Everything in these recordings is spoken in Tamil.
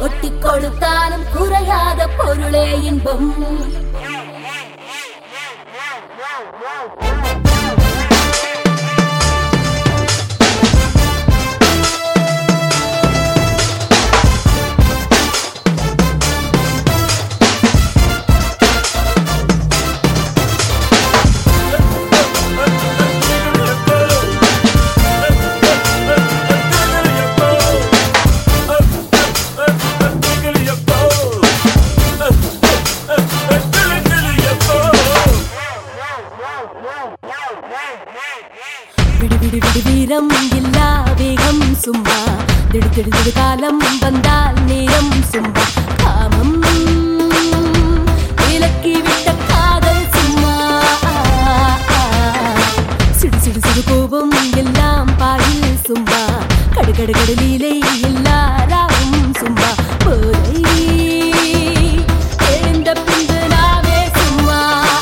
ஒட்டி கொடுத்தாலும் குறையாத பொருளே இன்பம் விடு விடு விடு வீரம் இல்லா வேகம் சும்மா திடு திடு திடு காலம் வந்தால் நேரம் சும்மா காமம் விலக்கி விட்ட காதல் சும்மா சிடு சிடு சிடு கோபம் எல்லாம் பாயில் சும்மா கடுகடு கடலிலே எல்லாராவும் சும்மா போதை எழுந்த பின்பு நாவே சும்மா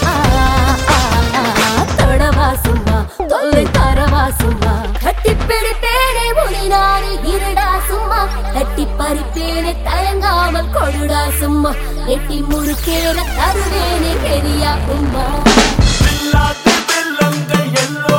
தொடவா சும்மா தொல்லை தரவா சும்மா கட்டி பிடிப்பேனே முனினாரு இருடா சும்மா கட்டி பறிப்பேனே தயங்காமல் கொழுடா சும்மா எட்டி முறுக்கேன தருவேனே பெரியா உம்மா இல்லாத வெள்ளங்கள் எல்லாம்